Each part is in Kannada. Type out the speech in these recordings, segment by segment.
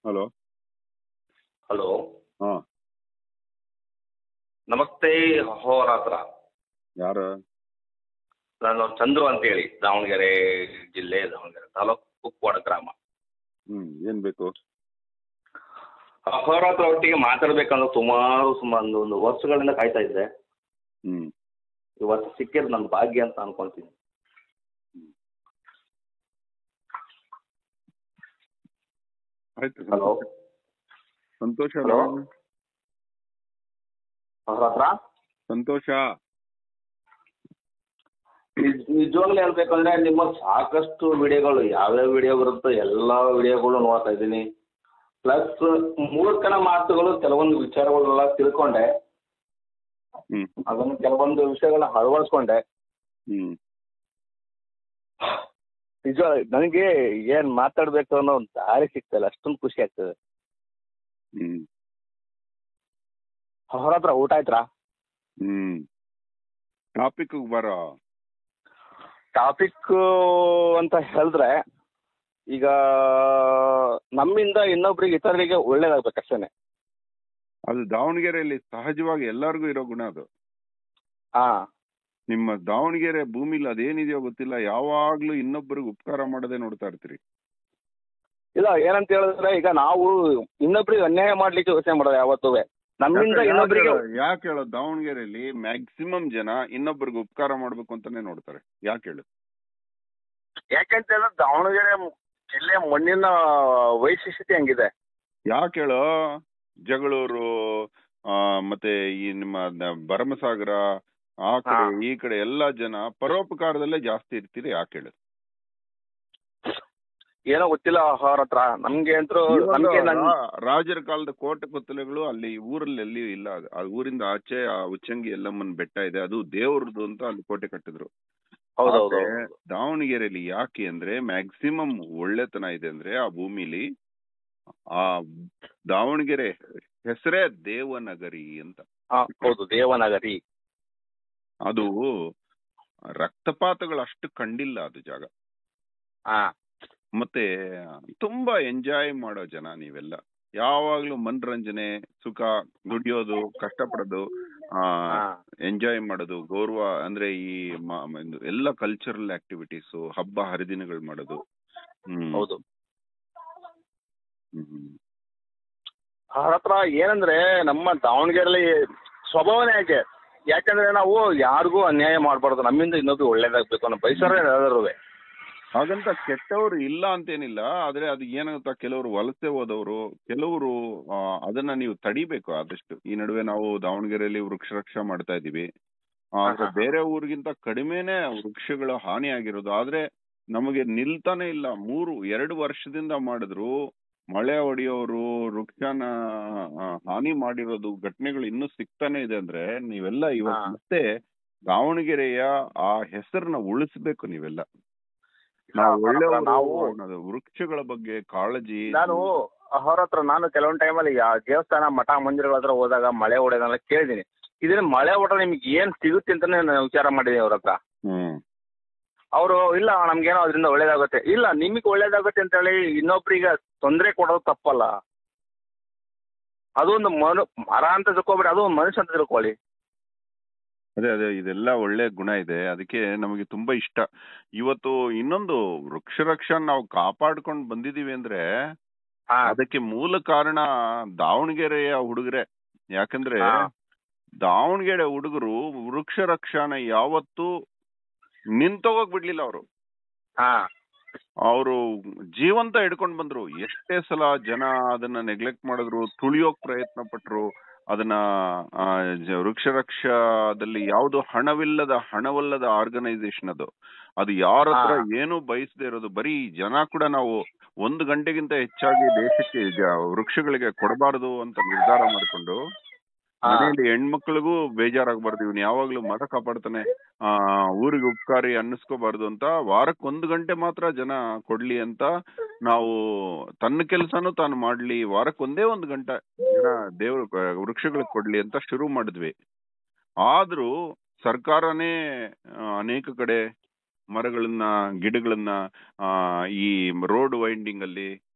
ಹಲೋ ಹಲೋ ಹಾಂ ನಮಸ್ತೆ ಹೋರಾತ್ರ ಯಾರು ನಾನು ಚಂದ್ರು ಅಂತೇಳಿ ದಾವಣಗೆರೆ ಜಿಲ್ಲೆ ದಾವಣಗೆರೆ ತಾಲೂಕು ಕುಕ್ವಾಡ ಗ್ರಾಮ ಹ್ಞೂ ಏನು ಬೇಕು ಅಹೋರಾತ್ರ ಒಟ್ಟಿಗೆ ಮಾತಾಡ್ಬೇಕಂದ್ರೆ ಸುಮಾರು ಸುಮಾರು ಒಂದು ವರ್ಷಗಳಿಂದ ಕಾಯ್ತಾ ಇದ್ದೆ ಹ್ಞೂ ಇವತ್ತು ಸಿಕ್ಕಿದ್ದು ನನ್ನ ಭಾಗ್ಯ ಅಂತ ಅನ್ಕೊಂತೀನಿ ಆಯ್ತು ಹಲೋ ಸಂತೋಷ ಹಲೋ ಅಲ್ಲ? ಅಹೋರಾತ್ರ ಸಂತೋಷ ನಿಜ ನಿಜವಾಗ್ಲೂ ಹೇಳ್ಬೇಕಂದ್ರೆ ನಿಮ್ಮ ಸಾಕಷ್ಟು ವಿಡಿಯೋಗಳು ಯಾವ್ಯಾವ ವಿಡಿಯೋ ಬರುತ್ತೋ ಎಲ್ಲ ವಿಡಿಯೋಗಳು ನೋಡ್ತಾ ಇದ್ದೀನಿ ಪ್ಲಸ್ ಮೂರ್ಖನ ಮಾತುಗಳು ಕೆಲವೊಂದು ವಿಚಾರಗಳೆಲ್ಲ ತಿಳ್ಕೊಂಡೆ ಹ್ಞೂ ಅದನ್ನು ಕೆಲವೊಂದು ವಿಷಯಗಳನ್ನ ಅಳವಡಿಸ್ಕೊಂಡೆ ಹ್ಞೂ ನಿಜ ನನಗೆ ಏನ್ ಮಾತಾಡ್ಬೇಕು ಅನ್ನೋ ಒಂದು ದಾರಿ ಸಿಗ್ತಲ್ಲ ಅಷ್ಟೊಂದು ಖುಷಿ ಆಗ್ತದೆ ಹ್ಞೂ ಹೊರ ಹತ್ರ ಊಟ ಆಯ್ತಾ ಹ್ಞೂ ಟಾಪಿಕ್ಗೆ ಬರೋ ಟಾಪಿಕ್ ಅಂತ ಹೇಳಿದ್ರೆ ಈಗ ನಮ್ಮಿಂದ ಇನ್ನೊಬ್ರಿಗೆ ಇತರರಿಗೆ ಒಳ್ಳೇದಾಗ್ಬೇಕು ಅಷ್ಟೇನೆ ಅದು ದಾವಣಗೆರೆಯಲ್ಲಿ ಸಹಜವಾಗಿ ಎಲ್ಲರಿಗೂ ಇರೋ ಗುಣ ಅದು ಹಾ ನಿಮ್ಮ ದಾವಣಗೆರೆ ಭೂಮಿಲಿ ಅದೇನಿದೆಯೋ ಗೊತ್ತಿಲ್ಲ ಯಾವಾಗ್ಲೂ ಇನ್ನೊಬ್ಬರಿಗೆ ಉಪಕಾರ ಮಾಡೋದೇ ನೋಡ್ತಾ ಇರ್ತೀರಿ ಇಲ್ಲ ಏನಂತ ಹೇಳಿದ್ರೆ ಈಗ ನಾವು ಇನ್ನೊಬ್ರಿಗೆ ಅನ್ಯಾಯ ಮಾಡ್ಲಿಕ್ಕೆ ಯೋಚನೆ ಮಾಡೋದು ಯಾವತ್ತೂ ನಮ್ಮಿಂದ ಇನ್ನೊಬ್ರಿಗೆ ಯಾಕೆ ಹೇಳೋ ದಾವಣಗೆರೆಯಲ್ಲಿ ಮ್ಯಾಕ್ಸಿಮಮ್ ಜನ ಇನ್ನೊಬ್ಬರಿಗೆ ಉಪಕಾರ ಮಾಡ್ಬೇಕು ಅಂತಾನೆ ನೋಡ್ತಾರೆ ಯಾಕೆ ಹೇಳು ಯಾಕಂತ ಹೇಳಿದ್ರೆ ದಾವಣಗೆರೆ ಜಿಲ್ಲೆ ಮಣ್ಣಿನ ವೈಶಿಷ್ಟ್ಯತೆ ಹಂಗಿದೆ ಯಾಕೆ ಹೇಳೋ ಜಗಳೂರು ಆ, ಮತ್ತೆ ಈ ನಿಮ್ಮ ನ- ಭರಮಸಾಗರ ಆ ಕಡೆ ಹಾ. ಈ ಕಡೆ ಎಲ್ಲಾ ಜನ ಪರೋಪಕಾರದಲ್ಲೇ ಜಾಸ್ತಿ ಇರ್ತೀರಿ ಯಾಕೆ ಹೇಳು ಏನೋ ಗೊತ್ತಿಲ್ಲ ಅವ್ರ ಹತ್ರ ನಮ್ಗೆ ಅಂತೂ ನಮ್ಗೆ ನನ್ ರಾ- ರಾಜರ ಕಾಲದ ಕೋಟೆ ಕೊತ್ತಲೆಗಳು ಅಲ್ಲಿ ಊರಲ್ಲಿ ಎಲ್ಲಿ ಇಲ್ಲ ಅದು ಆ ಊರಿಂದ ಆಚೆ ಆ ಉಚ್ಚಂಗಿ ಎಲ್ಲಮ್ಮನ ಬೆಟ್ಟ ಇದೆ ಅದು ದೇವ್ರದ್ದು ಅಂತ ಅಲ್ಲಿ ಕೋಟೆ ಕಟ್ಟಿದ್ರು ಹೌದೌದು ಆದ್ರೆ ದಾವಣಗೆರೆಯಲ್ಲಿ ಯಾಕೆ ಅಂದ್ರೆ ಮ್ಯಾಕ್ಸಿಮಮ್ ಒಳ್ಳೆತನ ಇದೆ ಅಂದ್ರೆ ಆ ಭೂಮಿಲಿ ಆ ದಾವಣಗೆರೆ ಹೆಸರೇ ದೇವನಗರಿ ಅಂತ ಹಾ, ಹೌದು ದೇವನಗರಿ ಅದು ರಕ್ತಪಾತಗಳು ಅಷ್ಟು ಕಂಡಿಲ್ಲ ಅದು ಜಾಗ ಹಾ ಮತ್ತೆ ತುಂಬಾ ಎಂಜಾಯ್ ಮಾಡೋ ಜನ ನೀವೆಲ್ಲ ಯಾವಾಗ್ಲೂ ಮನರಂಜನೆ ಸುಖ ದುಡಿಯೋದು ಕಷ್ಟಪಡೋದು ಆ ಹಾ ಎಂಜಾಯ್ ಮಾಡೋದು ಗೌರವ ಅಂದ್ರೆ ಈ ಮ- ಮ- ಇದು ಎಲ್ಲ ಕಲ್ಚರಲ್ ಆಕ್ಟಿವಿಟೀಸ್ ಹಬ್ಬ ಹರಿದಿನಗಳು ಮಾಡೋದು ಹ್ಮ್ ಹೌದು ಹ್ಮ್, ಹ್ಮ್. ಅವ್ರ ಹತ್ರ ಏನಂದ್ರೆ ನಮ್ಮ ದಾವಣಗೆರೆಯಲ್ಲಿ ಸ್ವಭಾವನೆ ಯಾಕೆ ಯಾಕಂದ್ರೆ ನಾವು ಯಾರಿಗೂ ಅನ್ಯಾಯ ಮಾಡಬಾರ್ದು ನಮ್ಮಿಂದ ಇನ್ನೊಬ್ರು ಒಳ್ಳೇದಾಗ್ಬೇಕು ಅನ್ನೋ ಬಯಸೋರೇ ಎಲ್ಲರೂ ಹಾಗಂತ ಕೆಟ್ಟವರು ಇಲ್ಲ ಅಂತೇನಿಲ್ಲ ಆದ್ರೆ ಅದು ಏನಾಗುತ್ತಾ ಕೆಲವರು ವಲಸೆ ಹೋದವರು ಕೆಲವರು ಆ, ಅದನ್ನ ನೀವು ತಡಿಬೇಕು ಆದಷ್ಟು ಈ ನಡುವೆ ನಾವು ದಾವಣಗೆರೆಯಲ್ಲಿ ವೃಕ್ಷ ರಕ್ಷಾ ಮಾಡ್ತಾ ಇದೀವಿ ಆದ್ರೆ ಹಾ, ಹಾ. ಬೇರೆ ಊರಿಗಿಂತ ಕಡಿಮೆನೆ ವೃಕ್ಷಗಳ ಹಾನಿ ಆಗಿರೋದು ಆದ್ರೆ ನಮಗೆ ನಿಲ್ತಾನೆ ಇಲ್ಲ ಮೂರು ಎರಡು ವರ್ಷದಿಂದ ಮಾಡಿದ್ರು ಮಳೆ ಹೊಡೆಯೋರು ವೃಕ್ಷನ ಆ, ಹಾನಿ ಮಾಡಿರೋದು ಘಟನೆಗಳು ಇನ್ನೂ ಸಿಗ್ತಾನೆ ಇದೆ ಅಂದ್ರೆ ನೀವೆಲ್ಲ ಇವತ್ತು ಹಾ. ಮತ್ತೆ ದಾವಣಗೆರೆಯ ಆ ಹೆಸರನ್ನ ಉಳಿಸ್ಬೇಕು ನೀವೆಲ್ಲ ನಾವು ಒಳ್ಳೆ ನಾವು ನಾವು ವೃಕ್ಷಗಳ ಬಗ್ಗೆ ಕಾಳಜಿ ನಾನು ಅವ್ರ ಹತ್ರ ನಾನು ಕೆಲವೊಂದು ಟೈಮಲ್ಲಿ ದೇವಸ್ಥಾನ ಮಠ ಮಂದಿರಗಳ ಹತ್ರ ಹೋದಾಗ ಮಳೆ ಹೊಡೆಯೋದನ್ನ ಕೇಳಿದೀನಿ ಇದನ್ನ ಮಳೆ ಹೊಡೆದ್ರೆ ನಿಮ್ಗೆ ಏನ್ ಸಿಗುತ್ತೆ ಅಂತಾನೆ ನಾನು ವಿಚಾರ ಮಾಡಿದೀನಿ ಅವ್ರ ಹತ್ರ ಹ್ಮ್ ಅವರು ಇಲ್ಲ ನಮ್ಗೇನೋ ಅದರಿಂದ ಒಳ್ಳೇದಾಗುತ್ತೆ ಇಲ್ಲ ನಿಮಗೆ ಒಳ್ಳೇದಾಗುತ್ತೆ ಅಂತ ಹೇಳಿ ಇನ್ನೊಬ್ರಿಗೆ ತೊಂದರೆ ಕೊಡೋದು ತಪ್ಪಲ್ಲ ಅದು ಒಂದು ಮನು ಮರ ಅಂತ ತಿಳ್ಕೊಬೇಡಿ ಅದು ಒಂದು ಮನುಷ್ಯ ಅಂತ ತಿಳ್ಕೊಳ್ಳಿ ಅದೇ ಅದೇ ಇದೆಲ್ಲ ಒಳ್ಳೆ ಗುಣ ಇದೆ ಅದಕ್ಕೆ ನಮಗೆ ತುಂಬಾ ಇಷ್ಟ ಇವತ್ತು ಇನ್ನೊಂದು ವೃಕ್ಷ ರಕ್ಷಾ ನಾವು ಕಾಪಾಡ್ಕೊಂಡು ಬಂದಿದೀವಿ ಅಂದ್ರೆ ಹಾ ಅದಕ್ಕೆ ಮೂಲ ಕಾರಣ ದಾವಣಗೆರೆಯ ಹುಡುಗರೆ ಯಾಕಂದ್ರೆ ಹಾ. ದಾವಣಗೆರೆ ಹುಡುಗರು ವೃಕ್ಷ ರಕ್ಷಾನ ಯಾವತ್ತೂ ನಿಂತೋಗಕ್ ಬಿಡ್ಲಿಲ್ಲ ಅವರು ಹಾ ಅವರು ಜೀವಂತ ಹಿಡ್ಕೊಂಡ್ ಬಂದ್ರು ಎಷ್ಟೇ ಸಲ ಜನ ಅದನ್ನ ನೆಗ್ಲೆಕ್ಟ್ ಮಾಡಿದ್ರು ತುಳಿಯೋಕ್ ಪ್ರಯತ್ನ ಪಟ್ರು ಅದನ್ನ ಆ, ಜ- ವೃಕ್ಷ ರಕ್ಷಾದಲ್ಲಿ ಯಾವ್ದು ಹಣವಿಲ್ಲದ ಹಣವಲ್ಲದ ಆರ್ಗನೈಸೇಷನ್ ಅದು ಅದು ಯಾರ ಹತ್ರ ಹಾ. ಏನು ಬಯಸದೇ ಇರೋದು ಬರೀ ಜನ ಕೂಡ ನಾವು ಒಂದು ಗಂಟೆಗಿಂತ ಹೆಚ್ಚಾಗಿ ದೇಶಕ್ಕೆ ಜ- ವೃಕ್ಷಗಳಿಗೆ ಕೊಡಬಾರದು ಅಂತ ನಿರ್ಧಾರ ಮಾಡ್ಕೊಂಡು ಹಾ. ಮನೆಯಲ್ಲಿ ಹೆಣ್ಮಕ್ಳಿಗೂ ಬೇಜಾರಾಗ್ಬಾರ್ದು ಇವ್ನು ಯಾವಾಗ್ಲೂ ಮರ ಕಾಪಾಡ್ತಾನೆ ಆ ಊರಿಗೆ ಉಪಕಾರಿ ಅನ್ನಿಸ್ಕೋಬಾರ್ದು ಅಂತ ವಾರಕ್ಕೆ ಒಂದು ಗಂಟೆ ಮಾತ್ರ ಜನ ಕೊಡ್ಲಿ ಅಂತ ನಾವು ತನ್ನ ಕೆಲಸನೂ ತಾನು ಮಾಡ್ಲಿ ವಾರಕ್ಕೆ ಒಂದೇ ಒಂದು ಗಂಟೆ ಜನ ದೇವ್ರ ವೃಕ್ಷಗಳಿಗೆ ಕೊಡ್ಲಿ ಅಂತ ಶುರು ಮಾಡಿದ್ವಿ ಆದ್ರೂ ಸರ್ಕಾರನೇ ಆ, ಅನೇಕ ಕಡೆ ಮರಗಳನ್ನ ಗಿಡಗಳನ್ನ ಆ ಈ ರೋಡ್ ವೈಂಡಿಂಗ್ ಅಲ್ಲಿ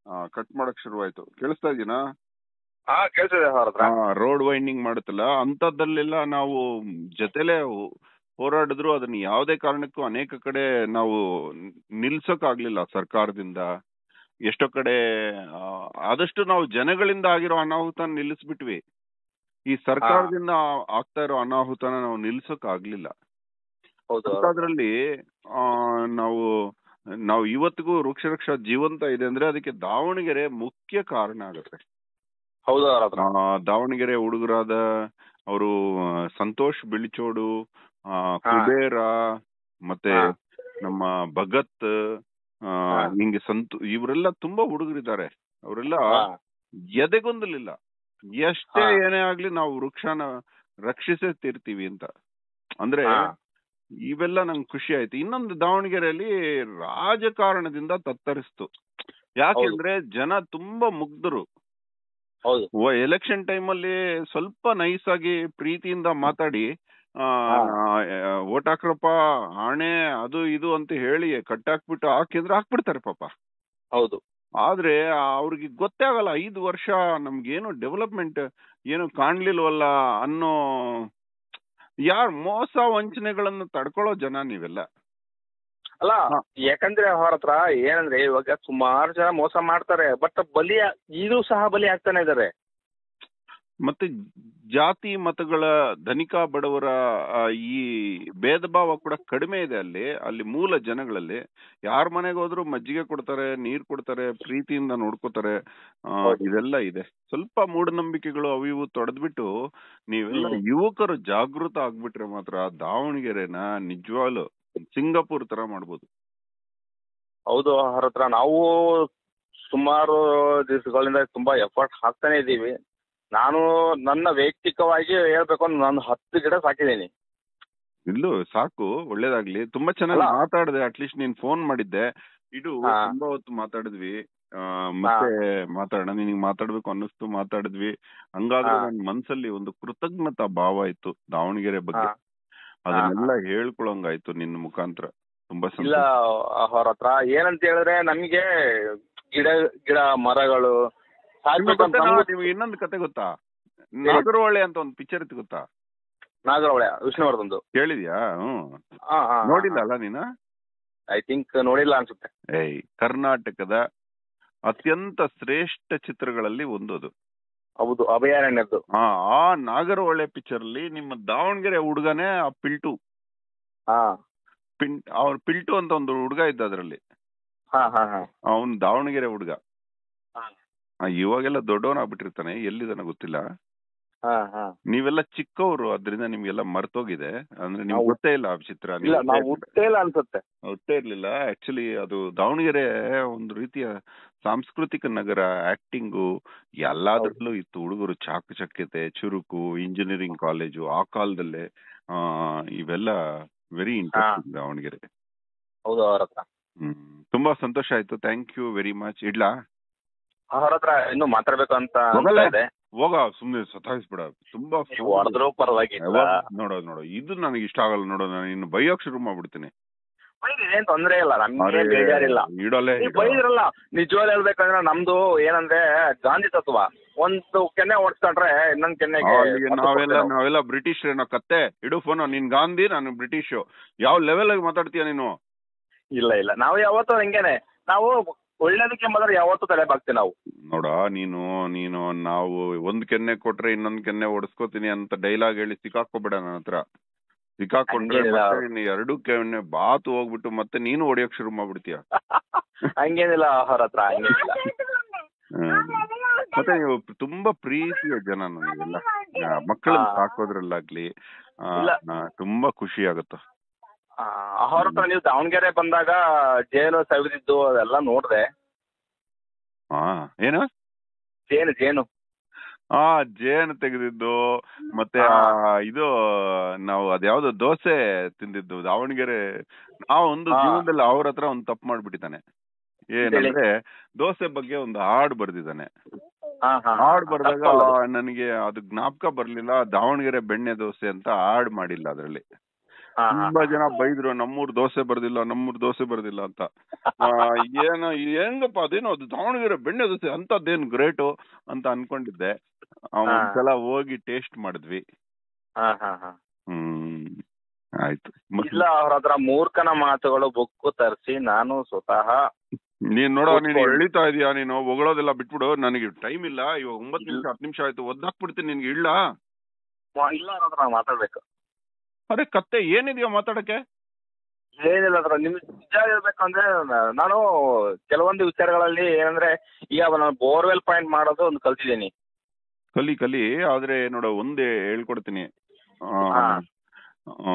ಕಟ್ ಮಾಡಕ್ ಶುರುವಾಯ್ತು ಕೇಳಿಸ್ತಾ ಇದೀನಾ ಹಾ ಕೇಳ್ತಿದೆ ಅವ್ರ ಹತ್ರ ರೋಡ್ ವೈಂಡಿಂಗ್ ಮಾಡುತ್ತಲ್ಲ ಅಂತದ್ದಲ್ಲೆಲ್ಲ ನಾವು ಜೊತೆಲೆ ಹೋ- ಹೋರಾಡಿದ್ರು ಅದನ್ನ ಯಾವುದೇ ಕಾರಣಕ್ಕೂ ಅನೇಕ ಕಡೆ ನಾವು ನಿಲ್ಸಕ್ ಆಗ್ಲಿಲ್ಲ ಸರ್ಕಾರದಿಂದ ಎಷ್ಟೋ ಕಡೆ ಆ, ಆದಷ್ಟು ನಾವು ಜನಗಳಿಂದ ಆಗಿರೋ ಅನಾಹುತ ನಿಲ್ಲಿಸ್ಬಿಟ್ವಿ ಈ ಸರ್ಕಾರದಿಂದ ಆಗ್ತಾ ಇರೋ ಅನಾಹುತನ ನಾವು ನಿಲ್ಸಕ್ ಆಗ್ಲಿಲ್ಲ ಹೌದು ಅಂತದ್ರಲ್ಲಿ ಆ ನಾವು ನಾವು ಇವತ್ತಿಗೂ ವೃಕ್ಷ ರಕ್ಷಾ ಜೀವಂತ ಇದೆ ಅಂದ್ರೆ ಅದಕ್ಕೆ ದಾವಣಗೆರೆ ಮುಖ್ಯ ಕಾರಣ ಆಗುತ್ತೆ ಹೌದು ಅವ್ರ ಹತ್ರ ಆ, ದಾವಣಗೆರೆ ಹುಡುಗರಾದ ಅವರು ಸಂತೋಷ್ ಬಿಳಿಚೋಡು ಆ, ಕುಬೇರ ಮತ್ತೆ ಹಾ. ನಮ್ಮ ಭಗತ್ ಆ, ಹಾ. ಹಿಂಗೆ ಸಂತು ಇವರೆಲ್ಲ ತುಂಬಾ ಹುಡುಗರಿದ್ದಾರೆ ಅವರೆಲ್ಲ ಹಾ. ಎದೆಗೊಂದಲಿಲ್ಲ ಎಷ್ಟೇ ಹಾ. ಏನೇ ಆಗ್ಲಿ ನಾವು ವೃಕ್ಷನ ರಕ್ಷಿಸೇ ತೀರ್ತೀವಿ ಅಂತ ಅಂದ್ರೆ ಹಾ. ಇವೆಲ್ಲ ನಂಗೆ ಖುಷಿ ಆಯ್ತು ಇನ್ನೊಂದು ದಾವಣಗೆರೆಯಲ್ಲಿ ರಾಜಕಾರಣದಿಂದ ತತ್ತರಿಸ್ತು ಯಾಕೆಂದ್ರೆ ಜನ ತುಂಬಾ ಮುಗ್ಧರು ಹೌದು ಎಲೆಕ್ಷನ್ ಟೈಮಲ್ಲಿ ಸ್ವಲ್ಪ ನೈಸ್ ಆಗಿ ಪ್ರೀತಿಯಿಂದ ಮಾತಾಡಿ ಓಟ್ ಹಾಕ್ರಪ್ಪ ಹಣೆ ಅದು ಇದು ಅಂತ ಹೇಳಿ ಕಟ್ಟಾಕ್ಬಿಟ್ಟು ಹಾಕಿದ್ರೆ ಹಾಕ್ಬಿಡ್ತಾರೆ ಪಾಪ ಹೌದು ಆದ್ರೆ ಅವ್ರಿಗೆ ಗೊತ್ತೇ ಆಗಲ್ಲ ಐದು ವರ್ಷ ನಮ್ಗೇನು ಡೆವಲಪ್ಮೆಂಟ್ ಏನು ಕಾಣ್ಲಿಲ್ವಲ್ಲ ಅನ್ನೋ ಯಾರ್ ಮೋಸ ವಂಚನೆಗಳನ್ನ ತಡ್ಕೊಳ್ಳೋ ಜನ ನೀವೆಲ್ಲ ಅಲ್ಲ ಹಾ. ಯಾಕಂದ್ರೆ ಅವ್ರ ಹತ್ರ ಏನಂದ್ರೆ ಇವಾಗ ಸುಮಾರು ಜನ ಮೋಸ ಮಾಡ್ತಾರೆ ಬಟ್ ಬಲಿ ಈಗಲೂ ಸಹ ಬಲಿ ಆಗ್ತಾನೆ ಇದಾರೆ ಮತ್ತೆ ಜಾತಿ ಮತಗಳ ಧನಿಕ ಬಡವರ ಆ, ಈ ಭೇದ ಭಾವ ಕೂಡ ಕಡಿಮೆ ಇದೆ ಅಲ್ಲಿ ಅಲ್ಲಿ ಮೂಲ ಜನಗಳಲ್ಲಿ ಯಾರ ಮನೆಗೆ ಹೋದ್ರು ಮಜ್ಜಿಗೆ ಕೊಡ್ತಾರೆ ನೀರ್ ಕೊಡ್ತಾರೆ ಪ್ರೀತಿಯಿಂದ ನೋಡ್ಕೋತಾರೆ ಆ, ಹೌದು. ಇದೆಲ್ಲ ಇದೆ ಸ್ವಲ್ಪ ಮೂಢನಂಬಿಕೆಗಳು ಅವು ಇವು ತೊಡೆದ್ಬಿಟ್ಟು ನೀವೆಲ್ಲ ಹ್ಮ್. ಯುವಕರು ಜಾಗೃತ ಆಗ್ಬಿಟ್ರೆ ಮಾತ್ರ ದಾವಣಗೆರೆನ ನಿಜವಾಗ್ಲು ಸಿಂಗಾಪುರ್ ತರ ಮಾಡ್ಬೋದು ಹೌದು ಅವ್ರ ಹತ್ರ ನಾವು ಸುಮಾರು ದಿವಸಗಳಿಂದ ತುಂಬಾ ಎಫರ್ಟ್ ಹಾಕ್ತಾನೆ ಇದ್ದೀವಿ ನಾನು ನನ್ನ ವೈಯಕ್ತಿಕವಾಗಿ ಹೇಳ್ಬೇಕು ಅಂದ್ರೆ ನಾನು ಹತ್ತು ಗಿಡ ಸಾಕಿದ್ದೀನಿ ಇಲ್ಲೂ ಸಾಕು ಒಳ್ಳೇದಾಗ್ಲಿ ತುಂಬಾ ಚೆನ್ನಾಗಿ ಅಲ್ಲ. ಮಾತಾಡಿದೆ ಅಟ್ಲೀಸ್ಟ್ ನೀನ್ ಫೋನ್ ಮಾಡಿದ್ದೆ ಇದು ಹಾ. ತುಂಬಾ ಹೊತ್ತು ಮಾತಾಡಿದ್ವಿ ಆ, ಮತ್ತೆ ಮಾತಾಡೋಣ ನಿನಗೆ ಮಾತಾಡ್ಬೇಕು ಅನ್ನಿಸ್ತು ಮಾತಾಡಿದ್ವಿ ಹಂಗಾದ್ರೆ ಹಾ. ನನ್ ಮನ್ಸಲ್ಲಿ ಒಂದು ಕೃತಜ್ಞತಾ ಭಾವ ಇತ್ತು ದಾವಣಗೆರೆ ಬಗ್ಗೆ ಹಾ. ಅದನ್ನೆಲ್ಲ ಹೇಳ್ಕೊಳಂಗಾಯ್ತು ನಿನ್ನ ಮುಖಾಂತರ ತುಂಬಾ ಇಲ್ಲ ಸಂತೋಷ ಅವ್ರ ಹತ್ರ ಏನಂತ ಹೇಳಿದ್ರೆ ನಮಗೆ ಗಿಡ ಗಿಡ ಮರಗಳು ನಿಮ್ಗೆ ಸಾಕ್ಬೇಕಂತ ಗೊತ್ತೇನಾ? ನಮ್ಗೂ ನಿಮ್ಗೆ ಇನ್ನೊಂದು ಕತೆ ಗೊತ್ತಾ ನಾಗರಹೊಳೆ ಅಂತ ಒಂದು ಪಿಕ್ಚರ್ ಇತ್ತು ಗೊತ್ತಾ ನಾಗರಹೊಳೆ ವಿಷ್ಣುವರ್ಧನ್ದು ಕೇಳಿದ್ಯಾ ಹ್ಮ್ ಹಾ ಹಾ ನೋಡಿಲ್ಲ ಅಲ್ಲ ನೀನು ಐ ಥಿಂಕ್ ನೋಡಿಲ್ಲ ಅನ್ಸುತ್ತೆ ಏಯ್ ಕರ್ನಾಟಕದ ಅತ್ಯಂತ ಶ್ರೇಷ್ಠ ಚಿತ್ರಗಳಲ್ಲಿ ಒಂದು ಅದು ಹೌದು ಅಭಯಾರಣ್ಯದ್ದು ಆ ಆ ನಾಗರಹೊಳೆ ಪಿಕ್ಚರ್ ಅಲ್ಲಿ ನಿಮ್ಮ ದಾವಣಗೆರೆ ಹುಡುಗನೇ ಆ ಪಿಲ್ಟು ಹಾ ಪಿನ್ ಅವ್ರ ಪಿಲ್ಟು ಅಂತ ಒಂದು ಹುಡುಗ ಇದ್ದ ಅದ್ರಲ್ಲಿ ಹಾ ಹಾ ಹಾ ಅವನ್ ದಾವಣಗೆರೆ ಹುಡುಗ ಹಾ. ಇವಾಗೆಲ್ಲ ದೊಡ್ಡವನಾಗ್ಬಿಟ್ಟಿರ್ತಾನೆ ಎಲ್ಲಿದಾನ ಗೊತ್ತಿಲ್ಲ ಹಾ ಹಾ ನೀವೆಲ್ಲ ಚಿಕ್ಕವರು ಅದ್ರಿಂದ ನಿಮ್ಗೆಲ್ಲ ಮರ್ತೋಗಿದೆ ಅಂದ್ರೆ ನಿಮ್ಗೆ ನಾವು- ಗೊತ್ತೇ ಇಲ್ಲ ಆ ಚಿತ್ರ ಇಲ್ಲ ನಾವು ಹುಟ್ಟೇ ಇಲ್ಲ ಅನ್ಸುತ್ತೆ ಗೊತ್ತೇ ಇರ್ಲಿಲ್ಲ ಆಕ್ಚುಲಿ ಅದು ದಾವಣಗೆರೆ ಒಂದು ರೀತಿಯ ಸಾಂಸ್ಕೃತಿಕ ನಗರ ಆಕ್ಟಿಂಗು ಎಲ್ಲಾದ್ರಲ್ಲೂ ಇತ್ತು ಹುಡುಗರು ಚಾಕಚಕ್ಯತೆ ಚುರುಕು ಇಂಜಿನಿಯರಿಂಗ್ ಕಾಲೇಜು ಆ ಕಾಲದಲ್ಲೇ ಆ ಇವೆಲ್ಲ ವೆರಿ ಇಂಟ್ರೆಸ್ಟಿಂಗ್ ದಾವಣಗೆರೆ ಹೌದು ಅವ್ರ ಹತ್ರ ಹ್ಮ್ ತುಂಬಾ ಸಂತೋಷ ಆಯ್ತು ಥ್ಯಾಂಕ್ ಯು ವೆರಿ ಮಚ್ ಇಡ್ಲಾ ಅವ್ರ ಹತ್ರ ಇನ್ನೂ ಮಾತಾಡ್ಬೇಕು ಅಂತ ಹೋಗಲ್ಲ? ಅನ್ಸ್ತಾ ಇದೆ ಹೋಗ ಸುಮ್ನೆ ಸತಾಯಿಸ್ಬಿಡ ತುಂಬಾ ನೀವು ಹೊಡೆದ್ರು ಪರವಾಗಿಲ್ಲ ನೋಡೋ ನೋಡೋ ಇದು ನನಗೆ ಇಷ್ಟ ಆಗಲ್ಲ ನೋಡೋ ನಾನು ಇನ್ನು ಬೈಯೋಕ್ ಶುರು ಮಾಡ್ಬಿಡ್ತೀನಿ ಬೈದ್ರಿ, ಏನ್ ತೊಂದ್ರೆ ಇಲ್ಲ ನಮ್ಗೆ ಬೇಜಾರಿಲ್ಲ ಇಡಲೇ ನೀವು ಬೈದ್ರಲ್ಲ ನಿಜವಾಗ್ಲೂ ಹೇಳ್ಬೇಕಂದ್ರೆ ನಮ್ದು ಏನಂದ್ರೆ ಗಾಂಧಿ ತತ್ವ ಒಂದು ಕೆನ್ನೆ ಓಡಿಸ್ಕೊಂಡ್ರೆ ಇನ್ನೊಂದ್ ಕೆನ್ನೆಗೆ ಅಲ್ಲಿಗೆ ಹತ್ತು ನಾವೆಲ್ಲ ಕೊಡ್ತೇವೆ ನಾವು. ನಾವೆಲ್ಲ ಬ್ರಿಟಿಷ್ ಏನೋ ಕತ್ತೆ ಇಡು ಫೋನ್ ನೀನ್ ಗಾಂಧಿ ನಾನು ಬ್ರಿಟಿಷ್ ಯಾವ ಲೆವೆಲ್ ಆಗಿ ಮಾತಾಡ್ತೀಯ ನೀನು ಇಲ್ಲ ಇಲ್ಲ ನಾವು ಯಾವತ್ತೂ ಹಂಗೇನೆ ನಾವು ಒಳ್ಳೇದಕ್ಕೆ ಮಾತ್ರ ಯಾವತ್ತೂ ತಲೆ ಬಾಗ್ತೀವಿ ನಾವು ನೋಡ ನೀನು ನೀನು ನಾವು ಒಂದ್ ಕೆನ್ನೆ ಕೊಟ್ರೆ ಇನ್ನೊಂದ್ ಕೆನ್ನೆ ಓಡಿಸ್ಕೋತೀನಿ ಅಂತ ಡೈಲಾಗ್ ಹೇಳಿ ಸಿಕ್ಕಾಕೋಬೇಡ ನನ್ನ ಹತ್ರ ಸಿಕ್ಕಾಕೊಂಡ್ರೆ ಹಂಗೇನಿಲ್ಲ. ಮತ್ತೆ ನೀನ್ ಎರಡು ಕೆನ್ನೆ ಬಾತು ಹೋಗ್ಬಿಟ್ಟು ಮತ್ತೆ ನೀನು ಹೊಡಿಯೋಕ್ ಶುರು ಮಾಡ್ಬಿಡ್ತೀಯ ಹಂಗೇನಿಲ್ಲ ಅವ್ರ ಹತ್ರ ಹಂಗೇನಿಲ್ಲ ಹ್ಮ್. ಮತ್ತೆ ನೀವು ತುಂಬಾ ಪ್ರೀತಿಯ ಜನ ನನಗೆಲ್ಲ ಮಕ್ಕಳನ್ನ ಹಾ. ಸಾಕೋದ್ರಲ್ಲಾಗ್ಲಿ ಆ, ಇಲ್ಲ. ಆ, ತುಂಬಾ ಖುಷಿ ಆಗುತ್ತೆ ಆ, ಅವ್ರ ಹತ್ರ ನೀವು ದಾವಣಗೆರೆ ಬಂದಾಗ ಜೇನು ಸವಿದಿದ್ದು ಅದೆಲ್ಲ ನೋಡ್ದೆ ಹಾ ಏನು ಜೇನು ಜೇನು ಆ ಜೇನು ತೆಗೆದಿದ್ದು ಮತ್ತೆ ಹಾ. ಆ ಇದು ನಾವು ಅದ್ಯಾವ್ದು ದೋಸೆ ತಿಂದಿದ್ದು ದಾವಣಗೆರೆ ನಾವು ಒಂದು ಹಾ. ಜೀವನದಲ್ಲಿ ಅವ್ರ ಹತ್ರ ಒಂದು ತಪ್ಪು ಮಾಡ್ಬಿಟ್ಟಿದ್ದಾನೆ ಏನಂದ್ರೆ ದೋಸೆ ಬಗ್ಗೆ ಒಂದು ಹಾಡ್ ಬರ್ದಿದ್ದಾನೆ ಹಾ ಹಾ ಹಾಡ್ ಬರ್ದಾಗ ತಪ್ಪಲ್ಲ ಅದು. ನನಗೆ ಅದು ಜ್ಞಾಪಕ ಬರ್ಲಿಲ್ಲ ದಾವಣಗೆರೆ ಬೆಣ್ಣೆ ದೋಸೆ ಅಂತ ಹಾಡ್ ಮಾಡಿಲ್ಲ ಅದ್ರಲ್ಲಿ ಹಾ, ಹಾ. ತುಂಬಾ ಜನ ಬೈದ್ರು ನಮ್ಮೂರ್ ದೋಸೆ ಬರ್ದಿಲ್ಲ ನಮ್ಮೂರ್ ದೋಸೆ ಬರ್ದಿಲ್ಲ ಅಂತ ಆ, ಏನ ಹೆಂಗಪ್ಪ ಅದೇನೋ ಅದು ದಾವಣಗೆರೆ ಬೆಣ್ಣೆ ದೋಸೆ ಅಂತದ್ದೇನ್ ಗ್ರೇಟು ಅಂತ ಅನ್ಕೊಂಡಿದ್ದೆ ಆ, ಹಾ. ಒಂದ್ಸಲ ಹೋಗಿ ಟೇಸ್ಟ್ ಮಾಡಿದ್ವಿ ಹಾ, ಹಾ, ಹಾ. ಹ್ಮ್ ಆಯ್ತು ಮತ್ತೆ ಇಲ್ಲ ಅವ್ರ ಹತ್ರ ಮೂರ್ಖನ ಮಾತುಗಳು ಬುಕ್ಕು ತರಿಸಿ ನಾನು ಸ್ವತಃ ನೀನ್ ನೋಡೋ ನೀನ್ ಕೂತ್ಕೊಳ್ಳಿ. ಎಳಿತಾ ಇದೀಯಾ ನೀನು ಹೊಗಳೋದೆಲ್ಲ ಬಿಟ್ಬಿಡು ನನಗೆ ಟೈಮ್ ಇಲ್ಲ ಇವಾಗ ಒಂಬತ್ತು ನಿಮಿಷ ಹತ್ತು ನಿಮಿಷ ಆಯ್ತು ಒದ್ದಾಕ್ಬಿಡ್ತೀನಿ ನಿನ್ಗೆ ಇಳ್ಳ ಮ- ಇಲ್ಲ ಅವ್ರ ಹತ್ರ ಮಾತಾಡ್ಬೇಕು ಅರೆ ಕತ್ತೆ ಏನಿದೆಯಾ ಮಾತಾಡಕ್ಕೆ ಏನಿಲ್ಲ ಅದ್ರ ನಿಮ್ ನಿಜ ಹೇಳ್ಬೇಕಂದ್ರೆ ನ- ನಾನು ಕೆಲವೊಂದು ವಿಚಾರಗಳಲ್ಲಿ ಏನಂದ್ರೆ ಈಗ ನಾನು ಬೋರ್ವೆಲ್ ಪಾಯಿಂಟ್ ಮಾಡೋದು ಒಂದು ಕಲ್ತಿದ್ದೀನಿ ಕಲಿ ಕಲಿ ಆದ್ರೆ ನೋಡ ಒಂದೇ ಹೇಳ್ಕೊಡ್ತೀನಿ ಆ, ಹಾ. ಆ,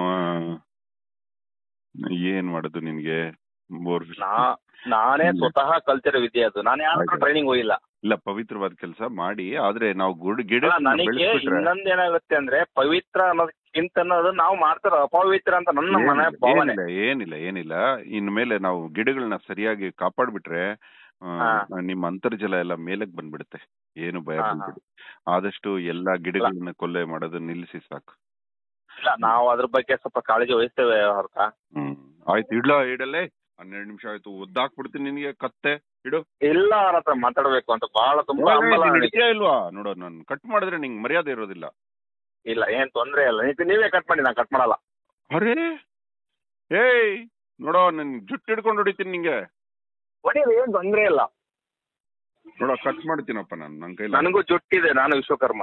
ಏನ್ ಮಾಡುದು ನಿನ್ಗೆ ಬೋರ್ ನಾ ನಾನೇ ಸ್ವತಃ ಕಲ್ತಿರೋ ವಿದ್ಯೆ ಅದು ನಾನು ಯಾರ ಆಯ್ತು. ಟ್ರೈನಿಂಗ್ ಹೋಗಿಲ್ಲ ಇಲ್ಲ ಪವಿತ್ರವಾದ ಕೆಲಸ ಮಾಡಿ ಆದ್ರೆ ನಾವು ಗುಡ್ ಗಿಡ ಅಲ್ಲ, ನನಗೆ ಬೆಳೆಸ್ಬಿಟ್ರೆ ಇನ್ನೊಂದ್ ಏನಾಗುತ್ತೆ ಅಂದ್ರೆ ಪವಿತ್ರ ಅನ್ನೋದಕ್ಕಿಂತ ಅನ್ನೋದು ನಾವು ಮಾಡ್ತಾರ ಅಪವಿತ್ರ ಅಂತ ನನ್ನ ಮನೆ ಏನಿಲ್ಲ, ಭಾವನೆ ಏನಿಲ್ಲ ಏನಿಲ್ಲ ಏನಿಲ್ಲ ಇನ್ಮೇಲೆ ನಾವು ಗಿಡಗಳನ್ನ ಸರಿಯಾಗಿ ಕಾಪಾಡ್ಬಿಟ್ರೆ ಆ, ಹಾ. ನಿಮ್ಮ ಅಂತರ್ಜಲ ಎಲ್ಲ ಮೇಲಕ್ ಬಂದ್ಬಿಡುತ್ತೆ ಏನು ಭಯ ಹಾ, ಹಾ. ಬೀಳ್ಬೇಡಿ ಆದಷ್ಟು ಎಲ್ಲಾ ಗಿಡಗಳನ್ನ ಕೊಲ್ಲೆ ಮಾಡೋದು ನಿಲ್ಲಿಸಿ ಸಾಕು ಇಲ್ಲ ನಾವು ಅದ್ರ ಬಗ್ಗೆ ಸ್ವಲ್ಪ ಕಾಳಜಿ ವಹಿಸ್ತೇವೆ ಹೊರತ ಹ್ಮ್ ಆಯ್ತು ಇಡ್ಲ ಇಡಲ್ಲೇ ಹನ್ನೆರಡು ನಿಮಿಷ ಆಯ್ತು ಒದ್ದಾಕ್ಬಿಡ್ತೀನಿ ನಿನ್ಗೆ ಕತ್ತೆ ಇಡು ಇಲ್ಲ ಅವ್ರ ಹತ್ರ ಮಾತಾಡ್ಬೇಕು ಅಂತ ಬಹಳ ತುಂಬಾ ಹಂಬಲ ನೀನ್ ನನಗೆ. ಇಡ್ತೀಯಾ ಇಲ್ವಾ ನೋಡು ನಾನು ಕಟ್ ಮಾಡಿದ್ರೆ ನಿಂಗೆ ಮರ್ಯಾದೆ ಇರೋದಿಲ್ಲ ಇಲ್ಲ ಏನ್ ತೊಂದ್ರೆ ಇಲ್ಲ ನೀವ್- ನೀವೇ ಕಟ್ ಮಾಡಿ ನಾನು ಕಟ್ ಮಾಡಲ್ಲ ಅರೇ ಏಯ್ ನೋಡೋ ನನ್ ಜುಟ್ಟು ಹಿಡ್ಕೊಂಡು ಹೊಡಿತೀನಿ ನಿಂಗೆ ಹೊಡೀರಿ ಏನ್ ತೊಂದ್ರೆ ಇಲ್ಲ ನೋಡೋ ಕಟ್ ಮಾಡ್ತೀನಪ್ಪ ನಾನು ನನ್ ಕೈಲಿ ನನಗೂ ಜುಟ್ಟಿದೆ ನಾನು ವಿಶ್ವಕರ್ಮ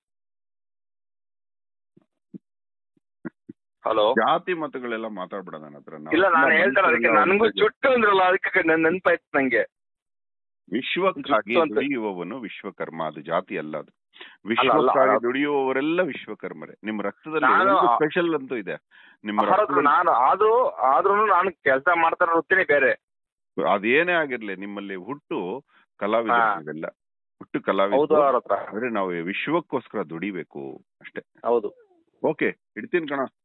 ಹಲೋ ಜಾತಿ ಮತಗಳೆಲ್ಲ ಮಾತಾಡ್ಬೇಡ ನನ್ನ ಹತ್ರ ನಾವು ಇಲ್ಲ ನಾನು ಎಲ್ಲ ಹೇಳ್ತಾರೆ ಅದಕ್ಕೆ ಮನುಷ್ಯರೆಲ್ಲ ನನಗೂ ಒಂದೇ. ಜುಟ್ಟು ಅಂದ್ರಲ್ಲ ಅದಕ್ಕೆ ನನ್ ನೆನ್ಪಾಯ್ತು ನಂಗೆ ವಿಶ್ವಕ್ಕಾಗಿ ಜುಟ್ಟು ಅಂತ- ದುಡಿಯುವವನು ವಿಶ್ವಕರ್ಮ ಅದು ಜಾತಿ ಅಲ್ಲ ಅದು ಅಲ್ಲ, ವಿಶ್ವಕ್ಕಾಗಿ ಅದು- ದುಡಿಯುವವರೆಲ್ಲ ವಿಶ್ವಕರ್ಮರೇ ನಿಮ್ ರಕ್ತದಲ್ಲಿ ನಾನು ಒಂದು ಆ- ಸ್ಪೆಷಲ್ ಅಂತೂ ಇದೆ ನಿಮ್ಮ ಹೌದು ರಕ್ತದಲ್ಲಿ ನಾನು ಅದು ಆದ್ರೂ ನಾನು ಕೆಲಸ ಮಾಡ್ತಾರ ವೃತ್ತಿನೇ ಬೇರೆ ಅದೇನೇ ಆಗಿರ್ಲಿ ನಿಮ್ಮಲ್ಲಿ ಹುಟ್ಟು ಕಲಾವಿದ ಹಾ. ನೀವೆಲ್ಲ ಹುಟ್ಟು ಹೌದು ಕಲಾವಿದ ಅವ್ರ ಹತ್ರ ಆದ್ರೆ ನಾವು ವಿಶ್ವಕ್ಕೋಸ್ಕರ ದುಡಿಬೇಕು ಅಷ್ಟೇ ಹೌದು ಓಕೆ ಇಡ್ತೀನಿ ಕಣ